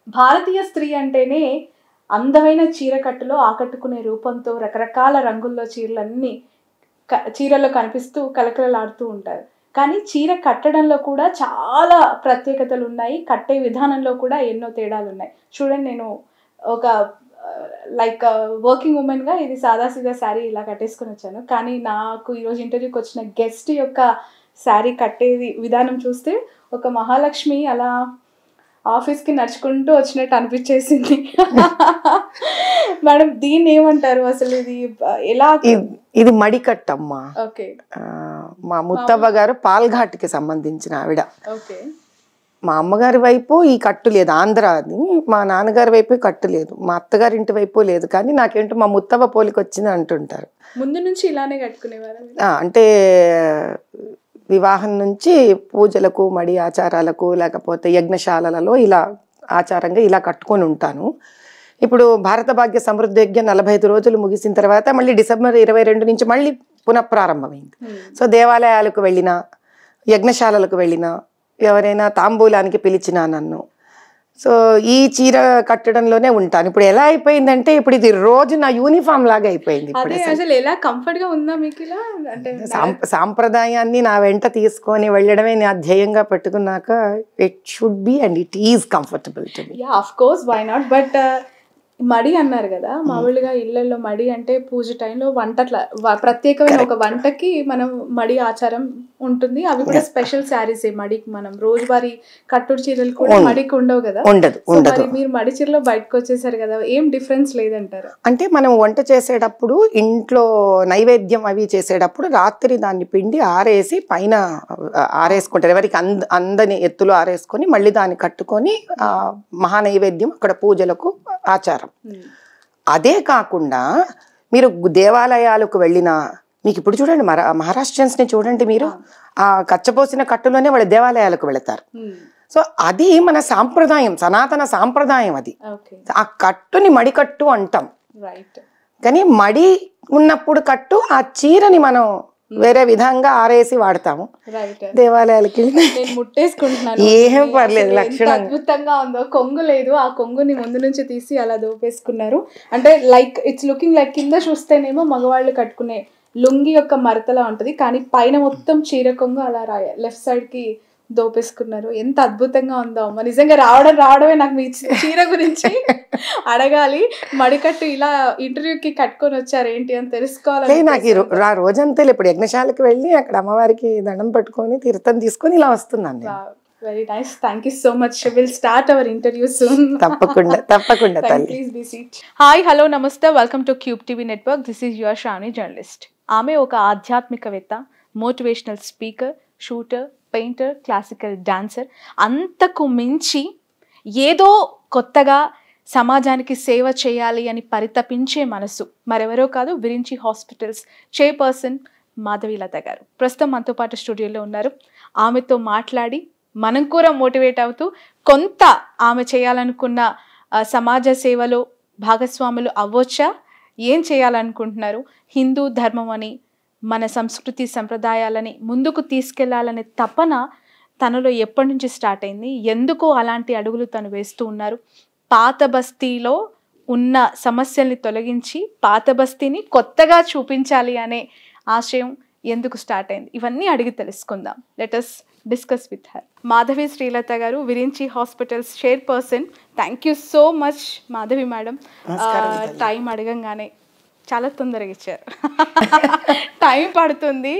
భారతీయ స్త్రీ అంటేనే అందమైన చీర కట్టులో ఆకట్టుకునే రూపంతో రకరకాల రంగుల్లో చీరలన్నీ క- చీరలో కనిపిస్తూ కలకలలాడుతూ ఉంటారు కానీ చీర కట్టడంలో కూడా చాలా ప్రత్యేకతలు ఉన్నాయి కట్టే విధానంలో కూడా ఎన్నో తేడాలు ఉన్నాయి చూడండి నేను ఒక లైక్ వర్కింగ్ ఉమెన్గా ఇది సాదాసీదా శారీ ఇలా కట్టేసుకొని వచ్చాను కానీ నాకు ఈరోజు ఇంటర్వ్యూకి వచ్చిన గెస్ట్ యొక్క శారీ కట్టేది విధానం చూస్తే ఒక మహాలక్ష్మి అలా ఆఫీస్కి నడుచుకుంటూ వచ్చినట్టు అనిపించేసింది మేడం దీన్ని ఏమంటారు అసలు ఇది ఆ, ఎలా ఇ- ఇది మడికట్టమ్మా ఓకే ఆ, మా ముత్తవ్వ గారు పాల్ఘాట్కి సంబంధించిన ఆవిడ ఓకే మా అమ్మగారి వైపు ఈ కట్టు లేదు ఆంధ్ర అది మా నాన్నగారి వైపు ఈ కట్టు లేదు మా అత్తగారి ఇంటి వైపు లేదు కానీ నాకేంటో మా ముత్తవ్వ పోలికి వచ్చింది అంటుంటారు ముందు నుంచి ఇలానే కట్టుకునేవారు ఆ, అంటే వివాహం నుంచి పూజలకు మడి ఆచారాలకు లేకపోతే యజ్ఞశాలలలో ఇలా ఆచారంగా ఇలా కట్టుకొని ఉంటాను ఇప్పుడు భారత భాగ్య సమృద్ధి యజ్ఞం నలభై ఐదు రోజులు ముగిసిన తర్వాత మళ్ళీ డిసెంబర్ ఇరవై రెండు నుంచి మళ్ళీ పునఃప్రారంభమైంది సో దేవాలయాలకు వెళ్ళినా యజ్ఞశాలలకు వెళ్ళినా ఎవరైనా తాంబూలానికి పిలిచినా నన్ను సో ఈ చీర కట్టడంలోనే ఉంటాను ఇప్పుడు ఎలా అయిపోయిందంటే ఇప్పుడు ఇది రోజు నా యూనిఫామ్ లాగా అయిపోయింది ఇప్పుడు అదే అసలు ఎలా కంఫర్ట్ గా ఉందా మీకు ఇలా అంటే సాంప- సాంప్రదాయాన్ని నా వెంట తీసుకొని వెళ్ళడమే నా ధ్యేయంగా పెట్టుకున్నాక it should be and it is comfortable to be yeah of course why not but మడి అన్నారు కదా మామూలుగా ఇళ్లలో మడి అంటే పూజ టైంలో వంటట్ల వ- ప్రత్యేకమైన ఒక వంటకి మనం మడి ఆచారం ఉంటుంది అవి కూడా స్పెషల్ శారీస్ మడికి మనం రోజువారీ కట్టుడు చీరలు కూడా అవును. మడికి ఉండవు కదా ఉండదు సో ఉండదు మరి మీరు మడి చీరలో బయటకు వచ్చేసారు కదా ఏం డిఫరెన్స్ లేదంటారు అంటే మనం వంట చేసేటప్పుడు ఇంట్లో నైవేద్యం అవి చేసేటప్పుడు రాత్రి దాన్ని పిండి ఆరేసి పైన ఆ, ఆరేసుకుంటారు ఎవరికి అంద అందని ఎత్తులో ఆరేసుకొని మళ్ళీ దాన్ని కట్టుకొని ఆ, మహా నైవేద్యం అక్కడ పూజలకు ఆచారం అదే కాకుండా మీరు దేవాలయాలకు వెళ్ళిన మీకు ఇప్పుడు చూడండి మరా మహారాష్ట్రియన్స్ని చూడండి మీరు ఆ కచ్చపోసిన కట్టులోనే వాళ్ళ దేవాలయాలకు వెళతారు సో అది మన సాంప్రదాయం సనాతన సాంప్రదాయం అది ఓకే ఆ కట్టుని మడికట్టు అంటాం రైట్ కానీ మడి ఉన్నప్పుడు కట్టు ఆ చీరని మనం వేరే విధంగా ఆరేసి వాడతాము రైట్ దేవాలయాలకి వెళ్ళి నేను ముట్టేసుకుంటున్నాను ఏం పర్లేదు, అసలు ఎంత లక్షణంగా. అద్భుతంగా ఉందో కొంగు లేదు ఆ కొంగుని ముందు నుంచి తీసి అలా దోపేసుకున్నారు అంటే లైక్ ఇట్స్ లుకింగ్ లైక్ కింద చూస్తేనేమో మగవాళ్ళు కట్టుకునే లుంగి యొక్క మరతలా ఉంటది కానీ పైన మొత్తం చీర కొంగు అలా రాయ లెఫ్ట్ సైడ్ కి దోపేసుకున్నారు ఎంత అద్భుతంగా ఉందో అమ్మ నిజంగా రావడం రావడమే నాకు మీ చీ- చీర గురించి అడగాలి మడికట్టు ఇలా ఇంటర్వ్యూకి కట్టుకొని వచ్చారు ఏంటి అని లే, తెలుసుకోవాలి నాకు ఈ రో- ఆ రోజంతా ఇప్పుడు యజ్ఞశాలకు వెళ్ళి అక్కడ అమ్మవారికి దండం పెట్టుకొని తీర్థం తీసుకొని ఇలా వస్తున్నాను నేను. Very nice thank you so much will start our interview soon తప్పకుండా తప్పకుండా తల్లి please be seat hi hello namaste welcome to Cube TV network this is your Shani journalist ఆమె ఒక ఆధ్యాత్మికవేత్త motivational speaker shooter painter classical dancer అంతకు మించి ఏదో కొత్తగా సమాజానికి సేవ చేయాలి అని పరితపించే మనసు మరెవరో కాదు విరించి హాస్పిటల్స్ చైర్పర్సన్ మాధవీలత గారు ప్రస్తుతం మనతో పాటు స్టూడియోలో ఉన్నారు ఆమెతో మాట్లాడి మనం కూడా మోటివేట్ అవుతూ కొంత ఆమె చేయాలనుకున్న ఆ, సమాజ సేవలో భాగస్వాములు అవ్వొచ్చా ఏం చేయాలనుకుంటున్నారు హిందూ ధర్మం అని మన సంస్కృతి సంప్రదాయాలని ముందుకు తీసుకెళ్లాలనే తపన తనలో ఎప్పటి నుంచి స్టార్ట్ అయింది ఎందుకు అలాంటి అడుగులు తను వేస్తూ ఉన్నారు పాత బస్తీలో ఉన్న సమస్యల్ని తొలగించి పాత బస్తీని కొత్తగా చూపించాలి అనే ఆశయం ఎందుకు స్టార్ట్ అయింది ఇవన్నీ అడిగి తెలుసుకుందాం let us discuss with her Madhavi Srilatha garu Virinchi hospitals chairperson thank you so much Madhavi madam నమస్కారం తల్లి. టైం అడగంగానే చాలా తొందరగా ఇచ్చారు టైం పడుతుంది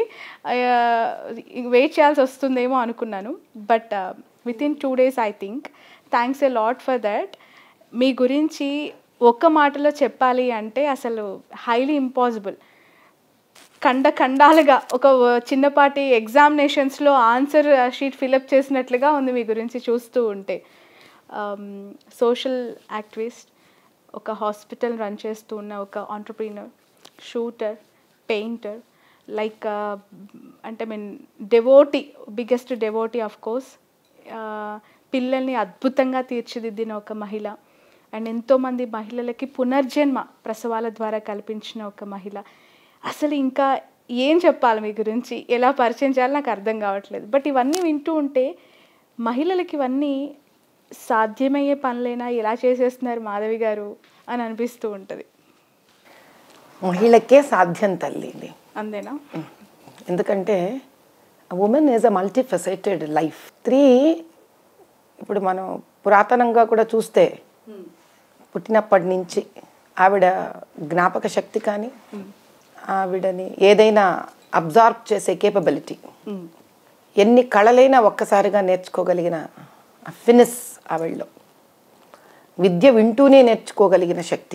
వెయిట్ చేయాల్సి వస్తుందేమో అనుకున్నాను but within two days I think thanks a lot for that మీ గురించి ఒక్క మాటలో చెప్పాలి అంటే అసలు హైలీ ఇంపాసిబుల్ ఖండ ఖండాలుగా ఒక చిన్నపాటి ఎగ్జామినేషన్స్లో ఆన్సర్ షీట్ ఫిలప్ చేసినట్లుగా ఉంది మీ గురించి చూస్తూ ఉంటే సోషల్ యాక్టివిస్ట్ ఒక హాస్పిటల్ రన్ చేస్తూ ఉన్న ఒక ఆంటర్ప్రీనర్ షూటర్ పెయింటర్ లైక్ అంటే mean devotee biggest devotee of course పిల్లల్ని అద్భుతంగా తీర్చిదిద్దిన ఒక మహిళ అండ్ ఎంతోమంది మహిళలకి పునర్జన్మ ప్రసవాల ద్వారా కల్పించిన ఒక మహిళ అసలు ఇంకా ఏం చెప్పాలి మీ గురించి ఎలా పరిచయం చేయాలో నాకు అర్థం కావట్లేదు బట్ ఇవన్నీ వింటూ ఉంటే మహిళలకి ఇవన్నీ సాధ్యమయ్యే పనులైనా ఎలా చేసేస్తున్నారు మాధవి గారు అని అనిపిస్తూ ఉంటుంది మహిళకే సాధ్యం తల్లి ఇది అంతేనా ఎందుకంటే women is a multi faceted life స్త్రీ ఇప్పుడు మనం పురాతనంగా కూడా చూస్తే పుట్టినప్పటి నుంచి ఆవిడ జ్ఞాపక శక్తి కానీ ఆవిడని ఏదైనా అబ్జార్బ్ చేసే కేపబిలిటీ మ్మ్. ఎన్ని కళలైనా ఒక్కసారిగా నేర్చుకోగలిగిన ఫినిస్ ఆవిడలో విద్య వింటూనే నేర్చుకోగలిగిన శక్తి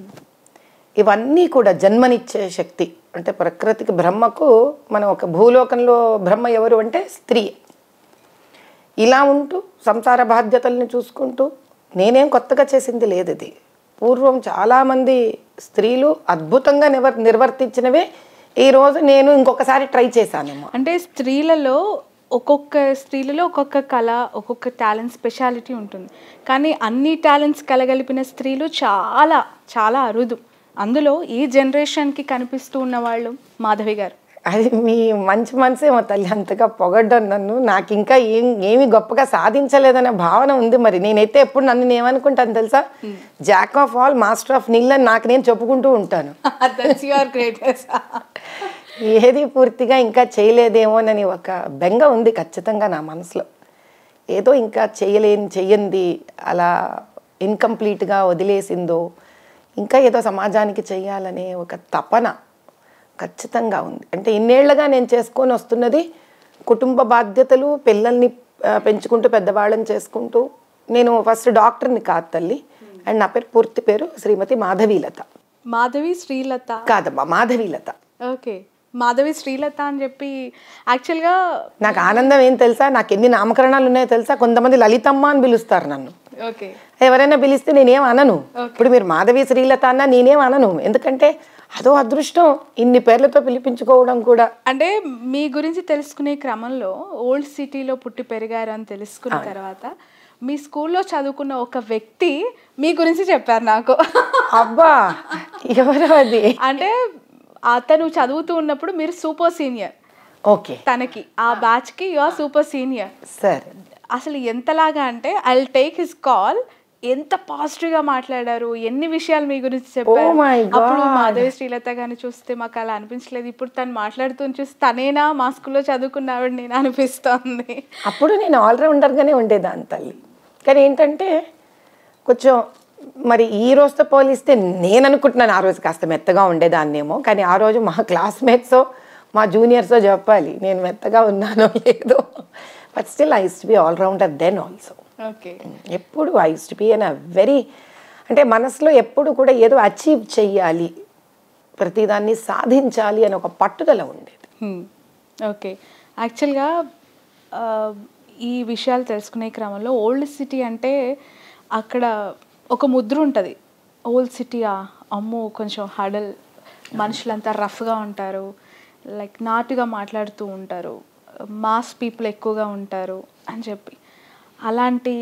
ఇవన్నీ కూడా జన్మనిచ్చే శక్తి అంటే ప్రకృతికి బ్రహ్మకు మనం ఒక భూలోకంలో బ్రహ్మ ఎవరు అంటే స్త్రీ ఇలా ఉంటూ సంసార బాధ్యతల్ని చూసుకుంటూ నేనేం కొత్తగా చేసింది లేదు ఇది పూర్వం చాలామంది స్త్రీలు అద్భుతంగా నివర్ నిర్వర్తించినవే ఈరోజు నేను ఇంకొకసారి ట్రై చేశానేమో అంటే స్త్రీలలో ఒక్కొక్క స్త్రీలలో ఒక్కొక్క కళ ఒక్కొక్క టాలెంట్ స్పెషాలిటీ ఉంటుంది కానీ అన్ని టాలెంట్స్ కలగలిపిన స్త్రీలు చాలా చాలా అరుదు అందులో ఈ జనరేషన్కి కనిపిస్తూ ఉన్న వాళ్ళు మాధవి గారు అది మీ మంచి మనసేమో తల్లి అంతగా పొగడ్డం నన్ను నాకు ఇంకా ఏం ఏమి గొప్పగా సాధించలేదనే భావన ఉంది మరి నేనైతే ఎప్పుడు నన్ను నేను ఏమనుకుంటాను తెలుసా jack of all master of none అని నాకు నేను చెప్పుకుంటూ ఉంటాను దట్స్ యువర్ గ్రేటెస్ట్ ఏది పూర్తిగా ఇంకా చేయలేదేమోనని ఒక బెంగ ఉంది ఖచ్చితంగా నా మనసులో ఏదో ఇంకా చేయలేని చెయ్యంది అలా ఇన్కంప్లీట్గా వదిలేసిందో ఇంకా ఏదో సమాజానికి చెయ్యాలనే ఒక తపన ఖచ్చితంగా ఉంది అంటే ఇన్నేళ్లుగా నేను చేసుకొని వస్తున్నది కుటుంబ బాధ్యతలు పిల్లల్ని ఆ, పెంచుకుంటూ పెద్దవాళ్ళని చేసుకుంటూ నేను ఫస్ట్ డాక్టర్ని కాదు తల్లి అండ్ నా పేరు పూర్తి పేరు శ్రీమతి మాధవీలత మాధవి శ్రీలత కాదమ్మా మాధవీలత ఓకే మాధవి శ్రీలత అని చెప్పి యాక్చువల్గా నాకు ఆనందం ఏం తెలుసా నాకు ఎన్ని నామకరణాలు ఉన్నాయో తెలుసా కొంతమంది లలితమ్మ అని పిలుస్తారు నన్ను ఓకే ఎవరైనా పిలిస్తే నేనేం అనను ఇప్పుడు మీరు మాధవి శ్రీలత అన్నా నేనేం అనను ఎందుకంటే అదో అదృష్టం ఇన్ని పేర్లతో పిలిపించుకోవడం కూడా అంటే మీ గురించి తెలుసుకునే క్రమంలో ఓల్డ్ సిటీలో పుట్టి పెరిగారు అని తెలుసుకున్న తర్వాత మీ స్కూల్లో చదువుకున్న ఒక వ్యక్తి మీ గురించి చెప్పారు నాకు అబ్బా ఎవరు అది అంటే అతను చదువుతూ ఉన్నప్పుడు మీరు సూపర్ సీనియర్ ఓకే తనకి ఆ బ్యాచ్కి యు ఆర్ సూపర్ సీనియర్ సరే అసలు ఎంతలాగా అంటే ఐ టేక్ హిస్ కాల్ ఎంత పాజిటివ్గా మాట్లాడారు ఎన్ని విషయాలు మీ గురించి చెప్పారు Oh my అప్పుడు God. మాధవి శ్రీలత గారిని చూస్తే మాకు అలా అనిపించలేదు ఇప్పుడు తను మాట్లాడుతూ చూస్తే తనేనా మా స్కూల్లో చదువుకున్న ఆవిడ నేను అనిపిస్తోంది అప్పుడు నేను ఆల్రౌండర్గానే ఉండేదాన్ని తల్లి కానీ ఏంటంటే కొంచెం మరి ఈ రోజుతో పోలిస్తే నేను అనుకుంటున్నాను ఆ రోజు కాస్త మెత్తగా ఉండేదాన్నేమో కానీ ఆ రోజు మా క్లాస్మేట్సో మా జూనియర్సో చెప్పాలి నేను మెత్తగా ఉన్నానో లేదో but still I to be allrounder then also okay ఎప్పుడు I to be an a very అంటే మనసులో ఎప్పుడు కూడా ఏదో అచీవ్ చెయ్యాలి ప్రతిదాన్ని సాధించాలి అని ఒక పట్టుదల ఉండేది ఓకే యాక్చువల్గా ఆ, ఈ విషయాలు తెలుసుకునే క్రమంలో ఓల్డ్ సిటీ అంటే అక్కడ ఒక ముద్ర ఉంటుంది ఓల్డ్ సిటీయా అమ్మో కొంచెం హడల్ మనుషులంతా రఫ్గా ఉంటారు లైక్ నాటుగా మాట్లాడుతూ ఉంటారు మాస్ పీపుల్ ఎక్కువగా ఉంటారు అని చెప్పి అలాంటి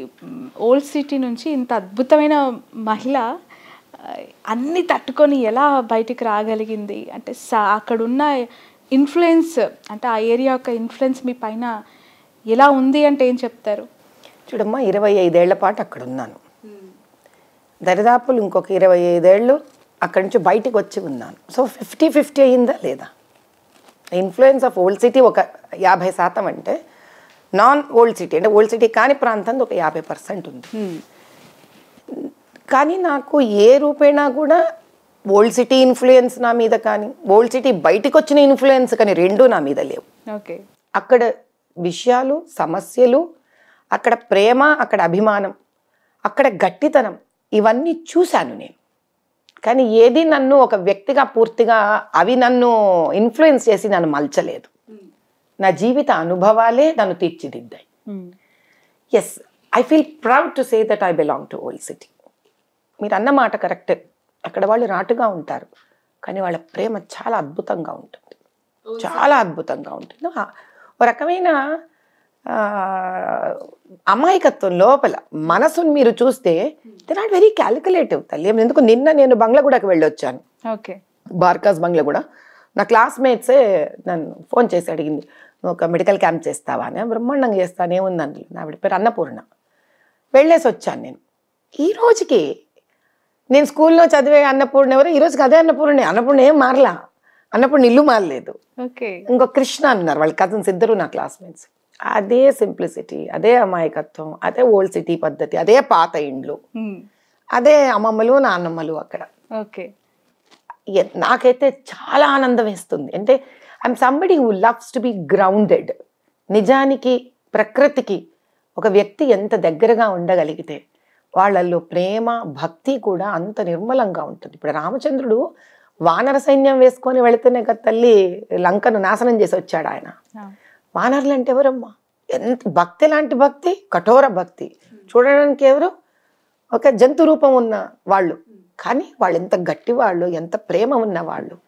ఓల్డ్ సిటీ నుంచి ఇంత అద్భుతమైన మహిళ ఆ, అన్ని తట్టుకొని ఎలా బయటికి రాగలిగింది అంటే సా- అక్కడున్న ఇన్ఫ్లుయెన్స్ అంటే ఆ ఏరియా యొక్క ఇన్ఫ్లుయెన్స్ మీ పైన ఎలా ఉంది అంటే ఏం చెప్తారు చూడమ్మా ఇరవై ఐదేళ్ల పాటు అక్కడ ఉన్నాను దరిదాపులు ఇంకొక ఇరవై ఐదేళ్ళు అక్కడి నుంచి బయటికి వచ్చి ఉన్నాను సో ఫిఫ్టీ ఫిఫ్టీ అయిందా లేదా ఇన్ఫ్లుయెన్స్ ఆఫ్ ఓల్డ్ సిటీ ఒక యాభై శాతం అంటే నాన్ ఓల్డ్ సిటీ అంటే ఓల్డ్ సిటీ కాని ప్రాంతం ఒక యాభై పర్సెంట్ ఉంది కానీ నాకు ఏ రూపేణా కూడా ఓల్డ్ సిటీ ఇన్ఫ్లుయెన్స్ నా మీద కానీ ఓల్డ్ సిటీ బయటికి వచ్చిన ఇన్ఫ్లుయెన్స్ కానీ రెండూ నా మీద లేవు ఓకే అక్కడ విషయాలు సమస్యలు అక్కడ ప్రేమ అక్కడ అభిమానం అక్కడ గట్టితనం ఇవన్నీ చూశాను నేను కానీ ఏది నన్ను ఒక వ్యక్తిగా పూర్తిగా అవి నన్ను ఇన్ఫ్లుయెన్స్ చేసి నన్ను మలచలేదు నా జీవిత అనుభవాలే నన్ను తీర్చిదిద్దాయి yes I feel proud to say that I belong to old city మీరు అన్న మాట కరెక్టే అక్కడ వాళ్ళు నాటుగా ఉంటారు కానీ వాళ్ళ ప్రేమ చాలా అద్భుతంగా ఉంటుంది చాలా అద్భుతంగా ఉంటుంది ఆ- ఓ రకమైన ఆ, అమాయకత్వం లోపల మనసుని మీరు చూస్తే దే నాట్ వెరీ క్యాలిక్యులేటివ్ తల్లి ఎందుకు నిన్న నేను బంగ్లాగూడకి వెళ్ళొచ్చాను ఓకే బార్కాస్ బంగ్లాగూడ నా క్లాస్మేట్సే నన్ను ఫోన్ చేసి అడిగింది నువ్వు ఒక మెడికల్ క్యాంప్ చేస్తావా అని బ్రహ్మాండంగా చేస్తాను ఏముంది అందులో నా ఆవిడ పేరు అన్నపూర్ణ వెళ్ళేసి వచ్చాను నేను ఈ రోజుకి నేను స్కూల్లో చదివే అన్నపూర్ణ ఎవరు ఈ రోజుకి అదే అన్నపూర్ణ అన్నపూర్ణ ఏం మారలా అన్నపూర్ణ ఇల్లు మారలేదు ఓకే ఇంకో కృష్ణ అన్నారు వాళ్ళ కజిన్స్ ఇద్దరు నా క్లాస్మేట్స్ అదే సింప్లిసిటీ అదే అమాయకత్వం అదే ఓల్డ్ సిటీ పద్ధతి అదే పాత ఇండ్లు అదే అమ్మమ్మలు నాన్నమ్మలు అక్కడ ఓకే ఎ- నాకైతే చాలా ఆనందం వేస్తుంది అంటే I'm somebody who loves to be grounded నిజానికి ప్రకృతికి ఒక వ్యక్తి ఎంత దగ్గరగా ఉండగలిగితే వాళ్ళల్లో ప్రేమ భక్తి కూడా అంత నిర్మలంగా ఉంటుంది ఇప్పుడు రామచంద్రుడు వానర సైన్యం వేసుకొని వెళితేనే కదా తల్లి లంకను నాశనం చేసి వచ్చాడు ఆయన వానరులు అంటే ఎవరమ్మా ఎంత భక్తి లాంటి భక్తి కఠోర భక్తి చూడడానికి ఎవరు ఒక జంతు రూపం ఉన్న వాళ్ళు కానీ వాళ్ళు ఎంత గట్టి వాళ్ళు ఎంత ప్రేమ ఉన్న వాళ్ళు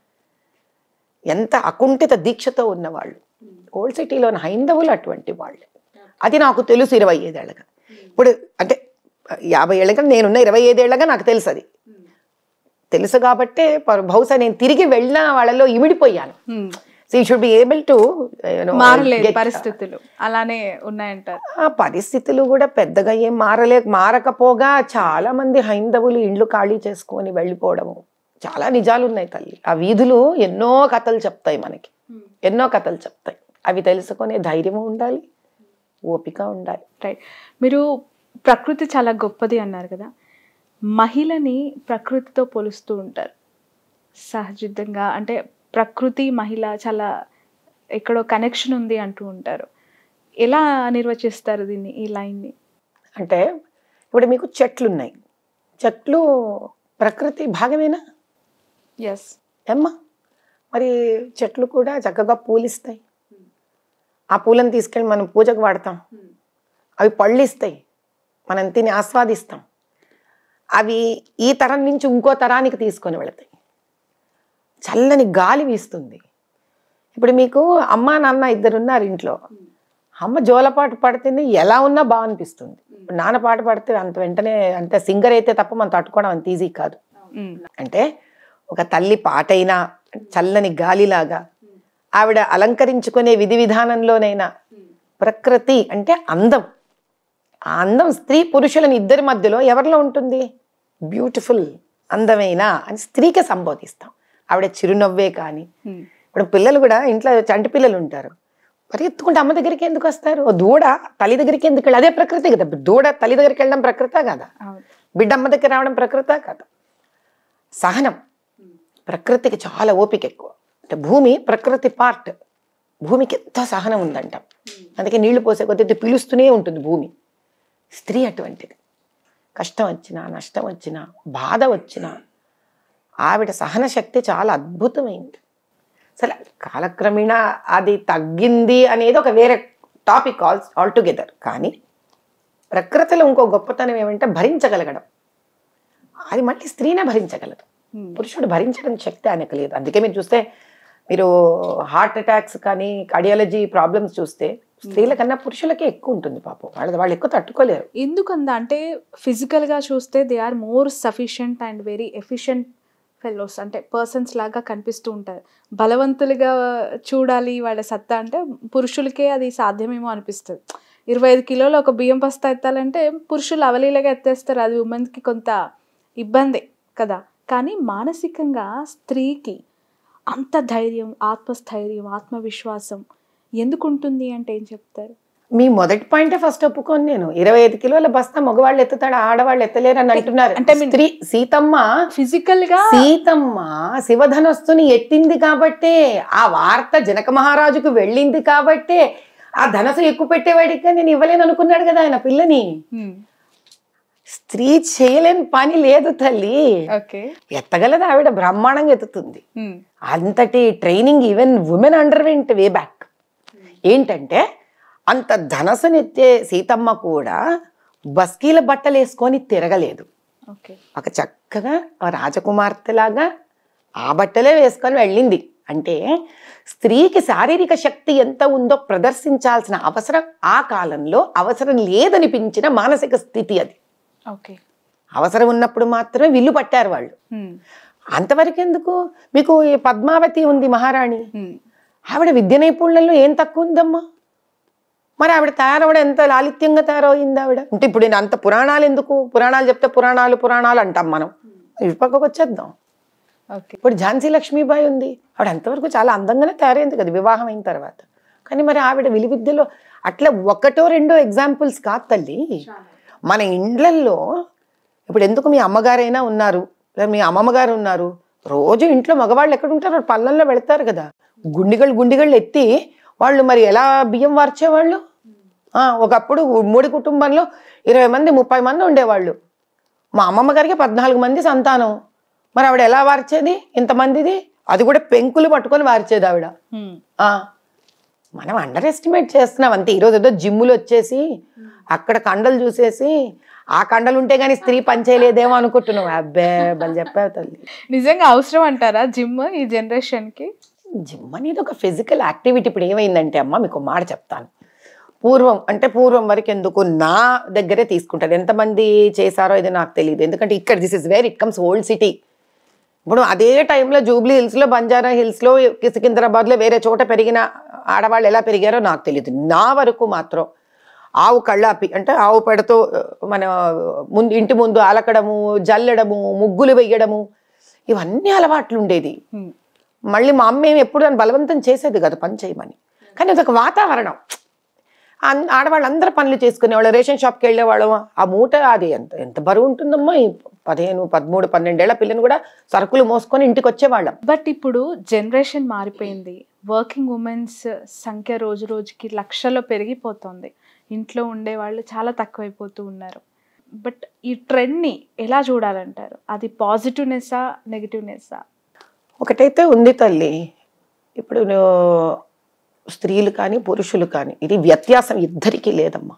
ఎంత అకుంఠిత దీక్షతో ఉన్నవాళ్ళు ఓల్డ్ సిటీలోని హైందవులు అటువంటి వాళ్ళు అది నాకు తెలుసు ఇరవై ఐదేళ్ళగా ఇప్పుడు అంటే యాభై ఏళ్ళగా నేనున్న ఇరవై ఐదేళ్ళగా నాకు తెలుసు అది తెలుసు కాబట్టే ప- బహుశా నేను తిరిగి వెళ్ళిన వాళ్ళలో ఇమిడిపోయాను so you should be able to మారలేదు పరిస్థితులు అలానే ఉన్నాయంటారు ఆ పరిస్థితులు కూడా పెద్దగా ఏం మారలే మారకపోగా చాలా మంది హైందవులు ఇండ్లు ఖాళీ చేసుకొని వెళ్ళిపోవడము చాలా నిజాలు ఉన్నాయి తల్లి ఆ వీధులు ఎన్నో కథలు చెప్తాయి మనకి ఎన్నో కథలు చెప్తాయి అవి తెలుసుకునే ధైర్యం ఉండాలి ఓపిక ఉండాలి రైట్ మీరు ప్రకృతి చాలా గొప్పది అన్నారు కదా మహిళని ప్రకృతితో పోలుస్తూ ఉంటారు సహజంగా అంటే ప్రకృతి మహిళ చాలా ఎక్కడో కనెక్షన్ ఉంది అంటూ ఉంటారు ఎలా నిర్వచిస్తారు దీన్ని ఈ లైన్ని అంటే ఇప్పుడు మీకు చెట్లు ఉన్నాయి చెట్లు ప్రకృతి భాగమేనా ఎస్ ఏమ్మా మరి చెట్లు కూడా చక్కగా పూలిస్తాయి ఆ పూలను తీసుకెళ్ళి మనం పూజకు వాడతాం అవి పళ్ళు ఇస్తాయి మనం తిని ఆస్వాదిస్తాం అవి ఈ తరం నుంచి ఇంకో తరానికి తీసుకొని వెళతాయి చల్లని గాలి వీస్తుంది ఇప్పుడు మీకు అమ్మ నాన్న ఇద్దరు ఉన్నారు ఇంట్లో అమ్మ జోలపాట పడితేనే ఎలా ఉన్నా బాగా అనిపిస్తుంది నాన్న పాట పాడితే అంత వెంటనే అంత సింగర్ అయితే తప్ప మనం తట్టుకోవడం అంత ఈజీ కాదు అంటే ఒక తల్లి పాటైనా చల్లని గాలిలాగా ఆవిడ అలంకరించుకునే విధి విధానంలోనైనా ప్రకృతి అంటే అందం ఆ అందం స్త్రీ పురుషులని ఇద్దరి మధ్యలో ఎవరిలో ఉంటుంది బ్యూటిఫుల్ అందమైన అని స్త్రీకే సంబోధిస్తాం ఆవిడ చిరునవ్వే కానీ ఇప్పుడు పిల్లలు కూడా ఇంట్లో చంటి పిల్లలు ఉంటారు పరిగెత్తుకుంటే అమ్మ దగ్గరికి ఎందుకు వస్తారు ఓ దూడ తల్లి దగ్గరికి ఎందుకు వెళ్ళి అదే ప్రకృతి కదా దూడ తల్లి దగ్గరికి వెళ్ళడం ప్రకృత కదా అవును బిడ్డ అమ్మ దగ్గర రావడం ప్రకృత కదా సహనం ప్రకృతికి చాలా ఓపిక ఎక్కువ అంటే భూమి ప్రకృతి పార్ట్ భూమికి ఎంత సహనం ఉందంట అందుకే నీళ్లు పోసే కొద్దీ పిలుస్తూనే ఉంటుంది భూమి స్త్రీ అటువంటిది కష్టం వచ్చినా నష్టం వచ్చినా బాధ వచ్చినా ఆవిడ సహన శక్తి చాలా అద్భుతమైంది అసలు కాలక్రమేణా అది తగ్గింది అనేది ఒక వేరే టాపిక్ ఆల్ ఆల్ టుగెదర్ కానీ ప్రకృతిలో ఇంకో గొప్పతనం ఏమంటే భరించగలగడం అది మళ్ళీ స్త్రీనే భరించగలదు పురుషుడు భరించడం శక్తి ఆయనకు లేదు అందుకే మీరు చూస్తే మీరు హార్ట్ అటాక్స్ కానీ కార్డియాలజీ ప్రాబ్లమ్స్ చూస్తే స్త్రీల కన్నా పురుషులకే ఎక్కువ ఉంటుంది పాపం వాళ్ళది వాళ్ళు ఎక్కువ తట్టుకోలేరు ఎందుకందా అంటే ఫిజికల్గా చూస్తే they are more sufficient and very efficient fellows అంటే పర్సన్స్ లాగా కనిపిస్తూ ఉంటారు బలవంతులుగా చూడాలి వాళ్ళ సత్తా అంటే పురుషులకే అది సాధ్యమేమో అనిపిస్తుంది ఇరవై ఐదు కిలోలు ఒక బియ్యం బస్తా ఎత్తాలంటే పురుషులు అవలీలగా ఎత్తేస్తారు అది ఉమెన్కి కొంత ఇబ్బంది కదా కానీ మానసికంగా స్త్రీకి అంత ధైర్యం ఆత్మస్థైర్యం ఆత్మవిశ్వాసం ఎందుకు ఉంటుంది అంటే ఏం చెప్తారు మీ మొదటి పాయింటే ఫస్ట్ ఒప్పుకోను నేను ఇరవై ఐదు కిలోల బస్తా మగవాళ్ళు ఎత్తుతాడు ఆడవాళ్ళు ఎత్తలేరు అని అంటున్నారు అంటే మీ- స్త్రీ సీతమ్మ ఫిజికల్గా సీతమ్మ శివధనస్సుని ఎత్తింది కాబట్టే ఆ వార్త జనక మహారాజుకు వెళ్ళింది కాబట్టే ఆ ధనసు ఎక్కువ పెట్టేవాడికి నేను ఇవ్వలేను అనుకున్నాడు కదా ఆయన పిల్లని స్త్రీ చేయలేని పని లేదు తల్లి ఓకే ఎత్తగలదు ఆవిడ బ్రహ్మాండంగా ఎత్తుతుంది అంతటి training even women underwent way back ఏంటంటే అంత ధనసునెత్తే సీతమ్మ కూడా బస్కీల బట్టలు వేసుకొని తిరగలేదు ఓకే ఒక చక్కగా ఆ రాజకుమార్తెలాగా ఆ బట్టలే వేసుకొని వెళ్ళింది అంటే స్త్రీకి శారీరక శక్తి ఎంత ఉందో ప్రదర్శించాల్సిన అవసరం ఆ కాలంలో అవసరం లేదనిపించిన మానసిక స్థితి అది ఓకే అవసరం ఉన్నప్పుడు మాత్రమే విల్లు పట్టారు వాళ్ళు అంతవరకు ఎందుకు మీకు ఈ పద్మావతి ఉంది మహారాణి ఆవిడ విద్య నైపుణ్యంలో ఏం తక్కువ ఉందమ్మా మరి ఆవిడ తయారవడం ఎంత లాలిత్యంగా తయారయింది ఆవిడ అంటే ఇప్పుడు నేను అంత పురాణాలు ఎందుకు పురాణాలు చెప్తే పురాణాలు పురాణాలు అంటాం మనం ఇటు పక్కకు వచ్చేద్దాం ఓకే ఇప్పుడు ఝాన్సీ లక్ష్మీబాయి ఉంది ఆవిడ అంతవరకు చాలా అందంగానే తయారైంది కదా వివాహం అయిన తర్వాత కానీ మరి ఆవిడ విలువిద్యలో అట్లా ఒకటో రెండో ఎగ్జాంపుల్స్ కాదు తల్లి మన ఇండ్లల్లో ఇప్పుడు ఎందుకు మీ అమ్మగారైనా ఉన్నారు లేదా మీ అమ్మమ్మగారు ఉన్నారు రోజు ఇంట్లో మగవాళ్ళు ఎక్కడ ఉంటారు పల్లెల్లో వెళ్తారు కదా గుండిగళ్ళు గుండిగళ్ళు ఎత్తి వాళ్ళు మరి ఎలా బియ్యం వార్చేవాళ్ళు ఆ, ఒకప్పుడు ఉమ్మడి కుటుంబంలో ఇరవై మంది ముప్పై మంది ఉండేవాళ్ళు మా అమ్మమ్మ గారికి పద్నాలుగు మంది సంతానం మరి ఆవిడ ఎలా వార్చేది ఇంతమందిది అది కూడా పెంకులు పట్టుకొని వార్చేది ఆవిడ ఉమ్. ఆ, మనం అండర్ ఎస్టిమేట్ చేస్తున్నాం అంతే ఈరోజు ఏదో జిమ్ములు వచ్చేసి అక్కడ కండలు చూసేసి ఆ కండలు ఉంటే గానీ స్త్రీ పనిచేయలేదేమో అనుకుంటున్నావు అబ్బే బలి చెప్పావు తల్లి నిజంగా అవసరం అంటారా జిమ్ ఈ జనరేషన్ కి జిమ్ అనేది ఒక ఫిజికల్ యాక్టివిటీ ఇప్పుడు ఏమైందంటే అమ్మ మీకు మాట చెప్తాను పూర్వం అంటే పూర్వం వరకు ఎందుకు నా దగ్గరే తీసుకుంటారు ఎంతమంది చేశారో ఇది నాకు తెలియదు ఎందుకంటే ఇక్కడ this is where it comes old city ఇప్పుడు అదే టైంలో జూబ్లీ హిల్స్లో బంజారా హిల్స్లో సికింద్రాబాద్లో వేరే చోట పెరిగిన ఆడవాళ్ళు ఎలా పెరిగారో నాకు తెలియదు నా వరకు మాత్రం ఆవు కళ్ళాపి అంటే ఆవు పెడతో మన ముందు ఇంటి ముందు అలకడము జల్లడము ముగ్గులు వెయ్యడము ఇవన్నీ అలవాట్లు ఉండేది ఉమ్. మళ్ళీ మా అమ్మ ఏమి ఎప్పుడు దాన్ని బలవంతం చేసేది కదా పని చేయమని కానీ అదొక వాతావరణం అన్- ఆడవాళ్ళందరూ పనులు చేసుకునేవాళ్ళు రేషన్ షాప్కి వెళ్ళేవాళ్ళం ఆ మూట అది ఎంత ఎంత బరువు ఉంటుందమ్మా ఈ పదిహేను పదమూడు పన్నెండేళ్ల పిల్లని కూడా సరుకులు మోసుకొని ఇంటికి వచ్చేవాళ్ళం బట్ ఇప్పుడు జనరేషన్ మారిపోయింది వర్కింగ్ ఉమెన్స్ సంఖ్య రోజు రోజుకి లక్షల్లో పెరిగిపోతుంది ఇంట్లో ఉండే వాళ్ళు చాలా తక్కువైపోతూ ఉన్నారు బట్ ఈ ట్రెండ్ని ఎలా చూడాలంటారు అది పాజిటివ్నెస్సా నెగిటివ్నెస్సా ఒకటైతే ఉంది తల్లి ఇప్పుడు నువ్వు స్త్రీలు కానీ పురుషులు కానీ ఇది వ్యత్యాసం ఇద్దరికీ లేదమ్మా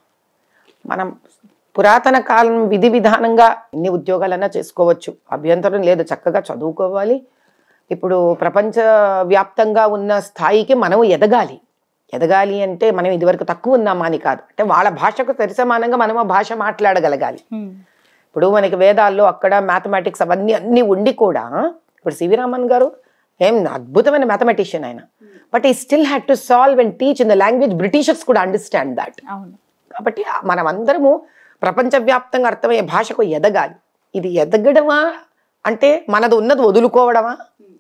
మనం పురాతన కాలం విధి విధానంగా ఎన్ని ఉద్యోగాలన్నా చేసుకోవచ్చు అభ్యంతరం లేదు చక్కగా చదువుకోవాలి ఇప్పుడు ప్రపంచ వ్యాప్తంగా ఉన్న స్థాయికి మనం ఎదగాలి ఎదగాలి అంటే మనం ఇదివరకు తక్కువ ఉన్నామా అని కాదు అంటే వాళ్ళ భాషకు సరిసమానంగా మనం ఆ భాష మాట్లాడగలగాలి ఇప్పుడు మనకి వేదాల్లో అక్కడ మ్యాథమెటిక్స్ అవన్నీ అన్నీ ఉండి కూడా ఇప్పుడు సివి రామన్ గారు ఏం అద్భుతమైన మ్యాథమెటిషియన్ ఆయన but he still had to solve and teach in the language britishers కూడా అండర్స్టాండ్ దాట్ అవును కాబట్టి మనం అందరము ప్రపంచవ్యాప్తంగా అర్థమయ్యే భాషకు ఎదగాలి ఇది ఎదగడమా అంటే మనది ఉన్నది వదులుకోవడమా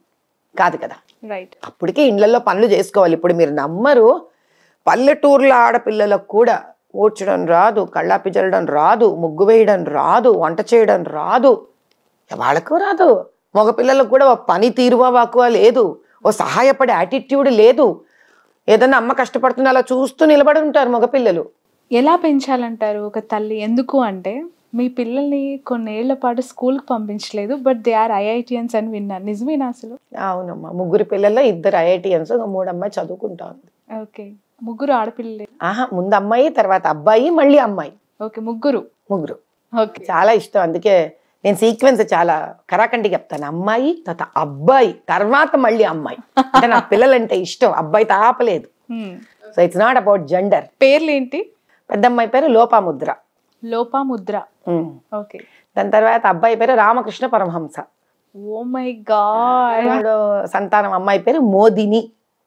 కాదు కదా రైట్ అప్పటికే ఇండ్లలో పనులు చేసుకోవాలి ఇప్పుడు మీరు నమ్మరు పల్లెటూర్ల ఆడపిల్లలకు కూడా ఊడ్చడం రాదు కళ్ళాపి జల్లడం రాదు ముగ్గు వేయడం రాదు వంట చేయడం రాదు వాళ్ళకు రాదు మగ పిల్లలకు కూడా ఓ పని తీరువా వాకువా లేదు ఓ సహాయపడే యాటిట్యూడ్ లేదు ఏదన్నా అమ్మ కష్టపడుతున్నా అలా చూస్తూ నిలబడి ఉంటారు మగపిల్లలు ఎలా పెంచాలంటారు ఒక తల్లి ఎందుకు అంటే మీ పిల్లల్ని కొన్నేళ్ల పాటు స్కూల్కి పంపించలేదు బట్ దే ఆర్ ఐఐటియన్స్ అని విన్నాను నిజమేనా అసలు అవునమ్మా ముగ్గురు పిల్లల్లో ఇద్దరు ఐఐటిఎన్స్ మూడు అమ్మాయి చదువుకుంటా ఉంది ఓకే ముగ్గురు ఆడపిల్లలే ఆహా ముందు అమ్మాయి తర్వాత అబ్బాయి మళ్ళీ అమ్మాయి ఓకే ముగ్గురు ముగ్గురు ఓకే చాలా ఇష్టం అందుకే నేను సీక్వెన్స్ చాలా కరాకంటి చెప్తాను అమ్మాయి తర్వాత అబ్బాయి తర్వాత మళ్ళీ అమ్మాయి అంటే నా పిల్లలంటే ఇష్టం అబ్బాయి తాపలేదు so it's not about gender పేర్లు ఏంటి పెద్ద అమ్మాయి పేరు లోపాముద్ర లోపాముద్ర ఉమ్. ఓకే దాని తర్వాత అబ్బాయి పేరు Ramakrishna Paramahamsa oh my God మూడో సంతానం అమ్మాయి పేరు మోదిని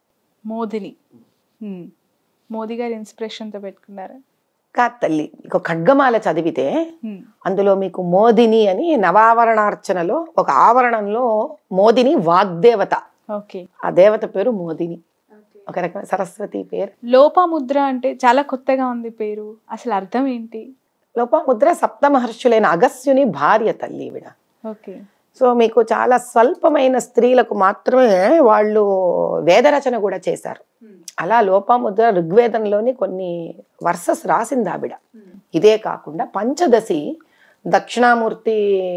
మోదిని Hmm. మోదీ గారి ఇన్స్పిరేషన్ తో పెట్టుకున్నారా కాదు తల్లి ఇక ఖడ్గమాల చదివితే Hmm. అందులో మీకు మోదిని అని నవావరణార్చనలో ఒక ఆవరణంలో మోదిని వాగ్దేవత ఓకే ఆ దేవత పేరు మోదిని ఒక రకమైన సరస్వతి పేరు లోపాముద్ర అంటే చాలా కొత్తగా ఉంది పేరు అసలు అర్థం ఏంటి లోపముద్ర సప్త మహర్షులైన అగస్యుని భార్య తల్లి ఈవిడ ఓకే సో మీకు చాలా స్వల్పమైన స్త్రీలకు మాత్రమే వాళ్ళు వేదరచన కూడా చేశారు అలా లోపముద్ర ఋగ్వేదంలోని కొన్ని వర్సెస్ రాసింది ఆవిడ ఇదే కాకుండా పంచదశి దక్షిణామూర్తి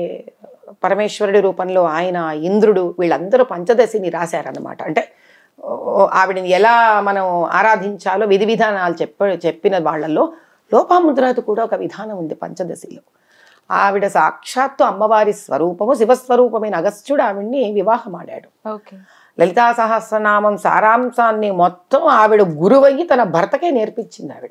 పరమేశ్వరుడి రూపంలో ఆయన ఇంద్రుడు వీళ్ళందరూ పంచదశిని రాశారన్నమాట అంటే ఓ, ఆవిడని ఎలా మనం ఆరాధించాలో విధి విధానాలు చెప్ప చెప్పిన వాళ్ళల్లో లోపాముద్రది కూడా ఒక విధానం ఉంది పంచదశిలో ఆవిడ సాక్షాత్తు అమ్మవారి స్వరూపము శివస్వరూపమైన అగస్త్యుడు ఆవిడ్ని వివాహం ఆడాడు ఓకే లలితా సహస్రనామం సారాంశాన్ని మొత్తం ఆవిడ గురువయ్యి తన భర్తకే నేర్పించింది ఆవిడ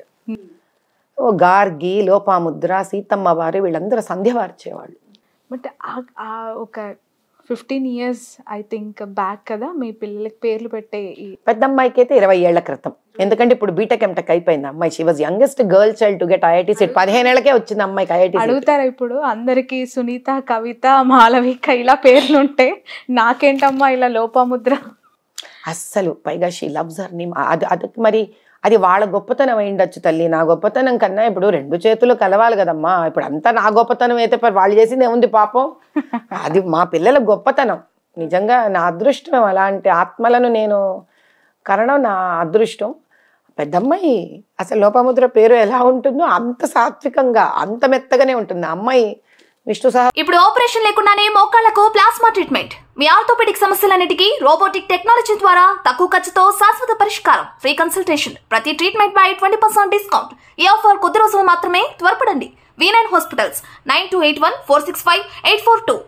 ఓ గార్గి లోపాముద్ర సీతమ్మ వారు వీళ్ళందరూ సంధ్య వార్చేవాళ్ళు బట్ ఆ ఒక fifteen years I think back కదా మీ పిల్లలకి పేర్లు పెట్టే ఈ పెద్ద అమ్మాయికి అయితే ఇరవై ఏళ్ల క్రితం ఎందుకంటే ఇప్పుడు బీటెక్ ఎంటెక్ అయిపోయింది అమ్మాయి she was youngest girl child to get IIT seat పదిహేను ఏళ్ళకే వచ్చింది అమ్మాయికి ఐఐటి అడుగుతారా ఇప్పుడు అందరికి సునీత కవిత మాలవిక ఇలా పేర్లు ఉంటే నాకేంటమ్మా ఇలా లోపముద్ర అస్సలు పైగా షీ లవ్స్ హర్ నేమ్ అది అది మరి అది వాళ్ళ గొప్పతనం అయిండొచ్చు తల్లి నా గొప్పతనం కన్నా ఇప్పుడు రెండు చేతులు కలవాలి కదమ్మా ఇప్పుడు అంతా నా గొప్పతనం అయితే మరి వాళ్ళు చేసింది ఏముంది పాపం అది మా పిల్లల గొప్పతనం నిజంగా నా అదృష్టం అలాంటి ఆత్మలను నేను కరణం నా అదృష్టం పెద్దమ్మాయి అసలు లోపముద్ర పేరు ఎలా ఉంటుందో అంత సాత్వికంగా అంత మెత్తగానే ఉంటుంది ఆ అమ్మాయి విష్ణు సహా ఇప్పుడు ఆపరేషన్ లేకుండానే మోకాళ్లకు ప్లాస్మా ట్రీట్మెంట్ మీ ఆర్థోపెడిక్ సమస్యలన్నిటికీ రోబోటిక్ టెక్నాలజీ ద్వారా తక్కువ ఖర్చుతో శాశ్వత పరిష్కారం ఫ్రీ కన్సల్టేషన్ ప్రతి ట్రీట్మెంట్ పై ట్వంటీ పర్సెంట్ డిస్కౌంట్ ఈ ఆఫర్ కొద్ది రోజులు మాత్రమే త్వరపడండి V nine hospitals nine two eight one four six five eight four two